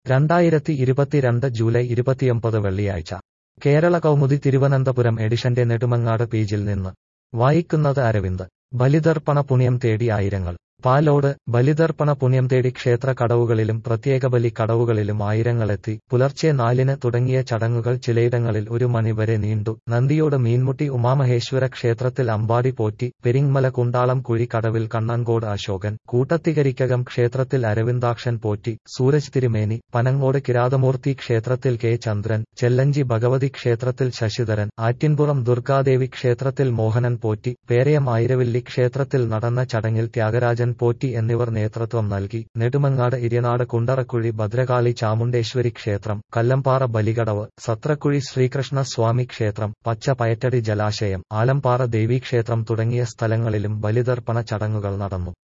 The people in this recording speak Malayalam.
രണ്ടായിരത്തി ഇരുപത്തിരണ്ട് ജൂലൈ ഇരുപത്തിയൊമ്പത് വെള്ളിയാഴ്ച കേരള കൗമുദി തിരുവനന്തപുരം എഡിഷന്റെ നെടുമങ്ങാട് പേജിൽ നിന്ന് വായിക്കുന്നത് അരവിന്ദ് ബലിതർപ്പണ പുണ്യം തേടി ആയിരങ്ങൾ പാലോട് ബലിതർപ്പണ പുണ്യം തേടി ക്ഷേത്ര കടവുകളിലും പ്രത്യേക ബലി കടവുകളിലും ആയിരങ്ങളെത്തി പുലർച്ചെ നാലിന് തുടങ്ങിയ ചടങ്ങുകൾ ചിലയിടങ്ങളിൽ ഒരു മണിവരെ നീണ്ടു നന്ദിയോട് മീൻമുട്ടി ഉമാമഹേശ്വര ക്ഷേത്രത്തിൽ അമ്പാടി പോറ്റി പെരിങ്മല കുണ്ടാളം കുഴി കടവിൽ കണ്ണൻകോട് അശോകൻ കൂട്ടത്തികരിക്കകം ക്ഷേത്രത്തിൽ അരവിന്ദാക്ഷൻ പോറ്റി സൂരജ് തിരുമേനി പനങ്ങോട് കിരാതമൂർത്തി ക്ഷേത്രത്തിൽ കെ ചന്ദ്രൻ ചെല്ലഞ്ചി ഭഗവതി ക്ഷേത്രത്തിൽ ശശിധരൻ ആറ്റിൻപുറം ദുർഗാദേവി ക്ഷേത്രത്തിൽ മോഹനൻ പോറ്റി പേരയം ആയിരവില്ലി ക്ഷേത്രത്തിൽ നടന്ന ചടങ്ങിൽ ത്യാഗരാജൻ പോറ്റി എന്നിവർ നേതൃത്വം നൽകി നെടുമങ്ങാട് ഇര്യനാട് കുണ്ടറക്കുഴി ഭദ്രകാളി ചാമുണ്ടേശ്വരി ക്ഷേത്രം കല്ലമ്പാറ ബലികടവ് സത്രക്കുഴി ശ്രീകൃഷ്ണ സ്വാമി ക്ഷേത്രം പച്ച പയറ്റടി ജലാശയം ആലമ്പാറ ദേവീക്ഷേത്രം തുടങ്ങിയ സ്ഥലങ്ങളിലും ബലിതർപ്പണ ചടങ്ങുകൾ നടന്നു